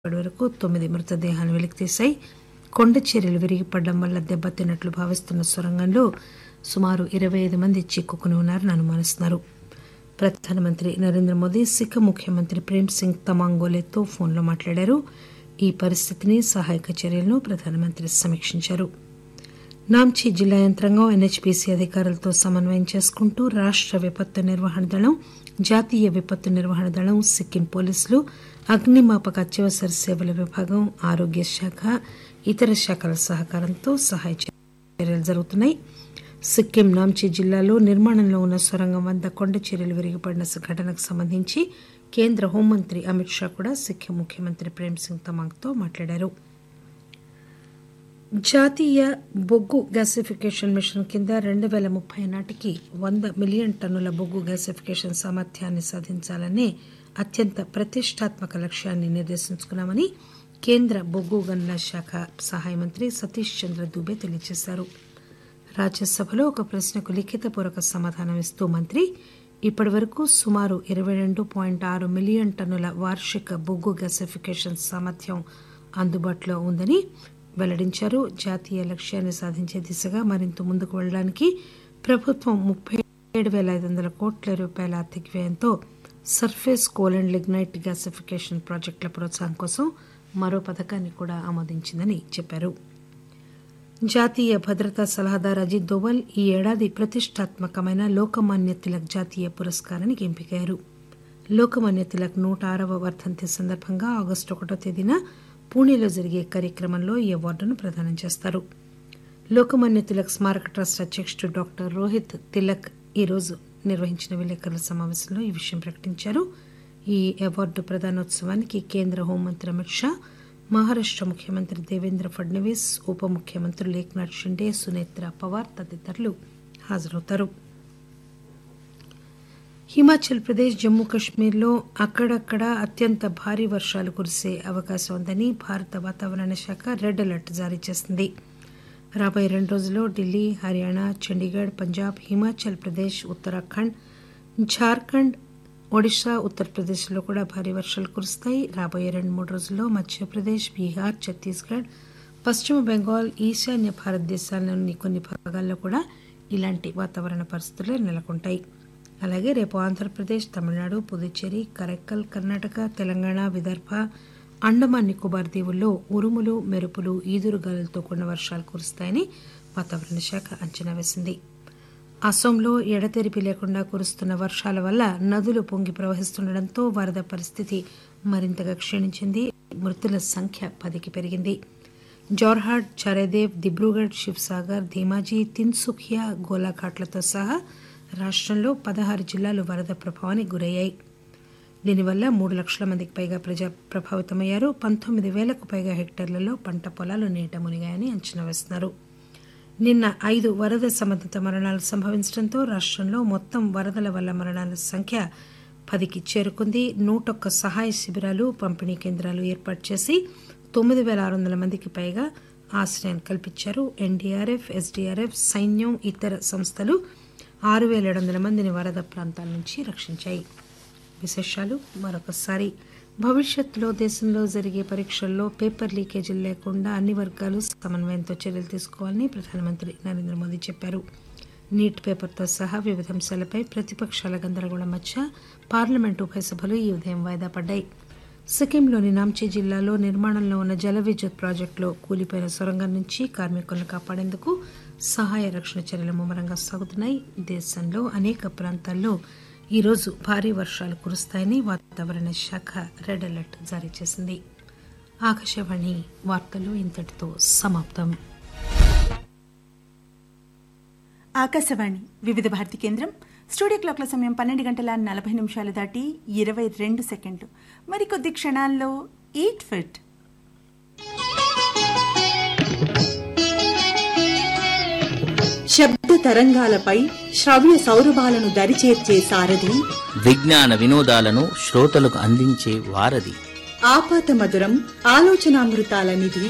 ఇప్పటి వరకు తొమ్మిది మృతదేహాలు వెలికితీశాయి కొండ చర్యలు విరిగిపడడం వల్ల దెబ్బతిన్నట్లు భావిస్తున్న సొరంగంలో సుమారు ఇరవై ఐదు మంది చిక్కుకుని ఉన్నారని అనుమానిస్తున్నారు ప్రధానమంత్రి నరేంద్ర మోదీ సిక్కిం ముఖ్యమంత్రి ప్రేమ్ సింగ్ తమాంగోలేతో ఫోన్లో మాట్లాడారు ఈ పరిస్థితిని సహాయక చర్యలను ప్రధానమంత్రి సమీక్షించారు నాంచీ జిల్లా యంత్రాంగం ఎన్హెచ్పీసీ అధికారులతో సమన్వయం చేసుకుంటూ రాష్ట విపత్తు నిర్వహణ దళం జాతీయ విపత్తు నిర్వహణ దళం సిక్కిం పోలీసులు అగ్నిమాపక అత్యవసర సేవల విభాగం ఆరోగ్య శాఖ ఇతర శాఖల సహకారంతో సహాయ చర్యలు జరుగుతున్నాయి సిక్కిం నాంచీ జిల్లాలో నిర్మాణంలో ఉన్న సొరంగం వద్ద కొండ చర్యలు విరిగిపడిన ఘటనకు సంబంధించి కేంద్ర హోంమంత్రి అమిత్ షా కూడా సిక్కిం ముఖ్యమంత్రి ప్రేమ్ సింగ్ తమాంగ్తో మాట్లాడారు జాతీయ బొగ్గు గ్యాసిఫికేషన్ మిషన్ కింద రెండు పేల ముప్పై నాటికి వంద మిలియన్ టన్నుల బొగ్గు గ్యాసిఫికేషన్ సామర్థ్యాన్ని సాధించాలనే అత్యంత ప్రతిష్టాత్మక లక్ష్యాన్ని నిర్దేశించుకున్నామని కేంద్ర బొగ్గు గనుల శాఖ సహాయ మంత్రి సతీష్ చంద్ర దూబే తెలియజేశారు రాజ్యసభలో ఒక ప్రశ్నకు లిఖితపూర్వక సమాధానం ఇస్తూ మంత్రి ఇప్పటి వరకు సుమారు ఇరవై రెండు పాయింట్ ఆరు మిలియన్ టన్నుల వార్షిక బొగ్గు గ్యాసిఫికేషన్ సామర్థ్యం అందుబాటులో ఉందని వెల్లడించారు జాతీయ లక్ష్యాన్ని సాధించే దిశగా మరింత ముందుకు వెళ్లడానికి ప్రభుత్వం ముప్పై ఏడు పేల ఐదు వందల కోట్ల రూపాయల ఆర్థిక వ్యయంతో surface coal and lignite gasification ప్రాజెక్టుల ప్రోత్సాహం కోసం మరో పథకాన్ని కూడా ఆమోదించిందని చెప్పారు జాతీయ భద్రతా సలహాదారు అజిత్ దోవల్ ఈ ఏడాది ప్రతిష్టాత్మకమైన లోకమాన్య తిలక్ జాతీయ పురస్కారానికి ఎంపికయ్యారు లోకమాన్య తిలక్ నూట ఆరవ వర్ధంతి సందర్భంగా ఆగస్టు ఒకటో తేదీన పూణేలో జరిగే కార్యక్రమంలో ఈ అవార్డును ప్రదానం చేస్తారు లోకమాన్య తిలక్ స్మారక ట్రస్ట్ అధ్యక్షుడు డాక్టర్ రోహిత్ తిలక్ ఈరోజు నిర్వహించిన విలేకరుల సమావేశంలో ఈ విషయం ప్రకటించారు ఈ అవార్డు ప్రదానోత్సవానికి కేంద్ర హోంమంత్రి అమిత్ షా మహారాష్ట ముఖ్యమంత్రి దేవేంద్ర ఫడ్నవీస్ ఉప ముఖ్యమంత్రులు ఏక్నాథ్ షిండే సునేత్ర పవార్ తదితరులు హాజరవుతారు హిమాచల్ ప్రదేశ్ జమ్మూ కశ్మీర్లో అక్కడక్కడ అత్యంత భారీ వర్షాలు కురిసే అవకాశం ఉందని భారత వాతావరణ శాఖ రెడ్ అలర్ట్ జారీ చేసింది రాబోయే రెండు రోజుల్లో ఢిల్లీ హర్యానా చండీగఢ్ పంజాబ్ హిమాచల్ ప్రదేశ్ ఉత్తరాఖండ్ జార్ఖండ్ ఒడిశా ఉత్తరప్రదేశ్లో కూడా భారీ వర్షాలు కురుస్తాయి రాబోయే రెండు మూడు రోజుల్లో మధ్యప్రదేశ్ బీహార్ ఛత్తీస్గఢ్ పశ్చిమ బెంగాల్ ఈశాన్య భారతదేశాల్లోని కొన్ని భాగాల్లో కూడా ఇలాంటి వాతావరణ పరిస్థితులు నెలకొంటాయి అలాగే రేపు ఆంధ్రప్రదేశ్ తమిళనాడు పుదుచ్చేరి కరైక్కల్ కర్ణాటక తెలంగాణ విదర్భ అండమాన్ నికోబార్ దీవుల్లో ఉరుములు మెరుపులు ఈదురుగాలులతో కూడిన వర్షాలు కురుస్తాయని వాతావరణ శాఖ అంచనా వేసింది అసోంలో ఎడతెరిపి లేకుండా కురుస్తున్న వర్షాల వల్ల నదులు పొంగి ప్రవహిస్తుండటంతో వరద పరిస్థితి మరింతగా క్షీణించింది మృతుల సంఖ్య పదికి పెరిగింది జోర్హాట్ చరేదేవ్ దిబ్రూగఢ్ శివ్సాగర్ ధీమాజీ తిన్సుఖియా గోలాఘాట్లతో సహా రాష్టంలో పదహారు జిల్లాలు వరద ప్రభావానికి గురయ్యాయి దీనివల్ల మూడు లక్షల మందికి పైగా ప్రజా ప్రభావితమయ్యారు పంతొమ్మిది వేలకు పైగా హెక్టార్లలో పంట పొలాలు నీట మునిగాయని అంచనా వేస్తున్నారు నిన్న ఐదు వరద సంబంధిత మరణాలు సంభవించడంతో రాష్టంలో మొత్తం వరదల వల్ల మరణాల సంఖ్య పదికి చేరుకుంది నూటొక్క సహాయ శిబిరాలు పంపిణీ కేంద్రాలు ఏర్పాటు చేసి తొమ్మిది పేల ఆరు వందల మందికి పైగా ఆశ్రయం కల్పించారు ఎన్డీఆర్ఎఫ్ ఎస్డీఆర్ఎఫ్ సైన్యం ఇతర సంస్థలు ఆరు పేల ఏడు వందల మందిని వరద ప్రాంతాల నుంచి రక్షించాయి విశేషాలు మరొకసారి భవిష్యత్తులో దేశంలో జరిగే పరీక్షల్లో పేపర్ లీకేజీలు లేకుండా అన్ని వర్గాలు సమన్వయంతో చర్యలు తీసుకోవాలని ప్రధానమంత్రి నరేంద్ర మోదీ చెప్పారు నీట్ పేపర్తో సహా వివిధ అంశాలపై ప్రతిపక్షాల గందరగోళం మధ్య పార్లమెంటు ఉభయ సభలు ఈ ఉదయం వాయిదా పడ్డాయి సిక్కింలోని నాంచీ జిల్లాలో నిర్మాణంలో ఉన్న జల విద్యుత్ ప్రాజెక్టులో కూలిపోయిన సొరంగం నుంచి కార్మికులను కాపాడేందుకు సహాయ రక్షణ చర్యలు ముమ్మరంగా సాగుతున్నాయి దేశంలో అనేక ప్రాంతాల్లో ఈరోజు భారీ వర్షాలు కురుస్తాయని వాతావరణ శాఖ రెడ్ అలర్ట్ జారీ చేసింది ఆకాశవాణి వార్తలు ఇంతటితో సమాప్తం ఆకాశవాణి వివిధ భారతి కేంద్రం స్టూడియో క్లాక్ల సమయం పన్నెండు గంటల నలభై నిమిషాలు దాటి ఇరవై రెండు సెకండ్లు మరికొద్ది క్షణాల్లో ఈట్ ఫిట్ శబ్ద తరంగాలపై శ్రవ్య సౌరభాలను దరిచేర్చే సారథి విజ్ఞాన వినోదాలను శ్రోతలకు అందించే వారధి ఆపాత మధురం ఆలోచనామృతాల నిధి